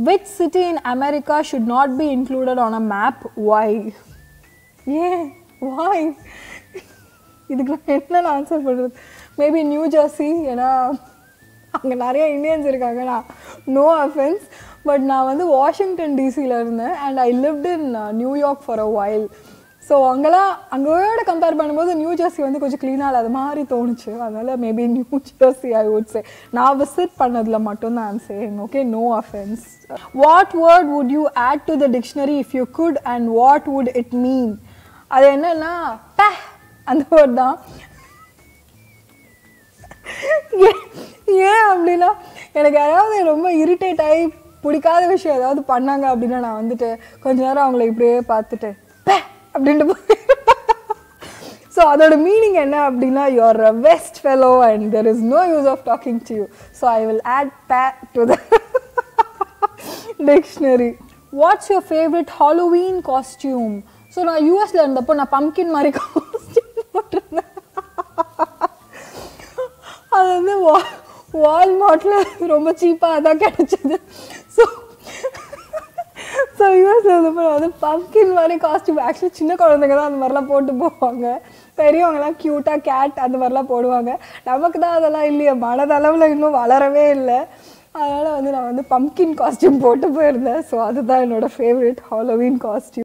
which city in America should not be included on a map why ஏன் why இதுக்கு நான் என்ன answer பண்ணுறது மேபி நியூ ஜெர்சி ஏன்னா அங்கே நிறைய இந்தியன்ஸ் இருக்காங்கண்ணா நோ அஃபென்ஸ் பட் நான் வந்து வாஷிங்டன் டிசியில் இருந்தேன் and I lived in New York for a while so அங்கெல்லாம் அங்கோட கம்பேர் பண்ணும்போது நியூ ஜெர்சி வந்து கொஞ்சம் க்ளீனாக இல்லாத மாதிரி தோணுச்சு அதனால் maybe new Jersey I would say நான் விசிட் பண்ணதில் மட்டும்தான் I'm saying okay no offence what word would you add to the dictionary if you good and what would it mean அது என்னன்னா பே அந்த வேர்ட் தான் ஏன் ஏன் அப்படின்னா எனக்கு யாராவது ரொம்ப இரிட்டேட் ஆகி பிடிக்காத விஷயம் ஏதாவது பண்ணாங்க அப்படின்னா நான் வந்துட்டு கொஞ்ச நேரம் அவங்கள இப்படியே பார்த்துட்டு பே அப்படின்ட்டு ஸோ அதோட மீனிங் என்ன அப்படின்னா your a waste fellow and there is no use of talking to you so I will add பே to the dictionary what's your favourite Halloween costume so நான் யூஎஸில் இருந்தப்போ நான் பம்கின் மாதிரி காஸ்டியூம் போட்டிருந்தேன் அது வந்து வா வால்மார்ட்டில் ரொம்ப சீப்பாக அதான் கிடச்சிது ஸோ ஸோ யூஎஸ் இருந்தப்போ வந்து பம்கின் மாதிரி காஸ்டியூம் ஆக்சுவலி சின்ன குழந்தைங்க தான் அந்த மாதிரிலாம் போட்டு போவாங்க பெரியவங்கலாம் க்யூட்டாக கேட் அந்த மாதிரிலாம் போடுவாங்க நமக்கு தான் அதெல்லாம் இல்லையே மனதளவில் இன்னும் வளரவே இல்லை அதனால் வந்து நான் வந்து பம்கின் காஸ்டியூம் போட்டு போயிருந்தேன் ஸோ அதுதான் என்னோட ஃபேவரட் ஹாலோவீன் காஸ்டியூம்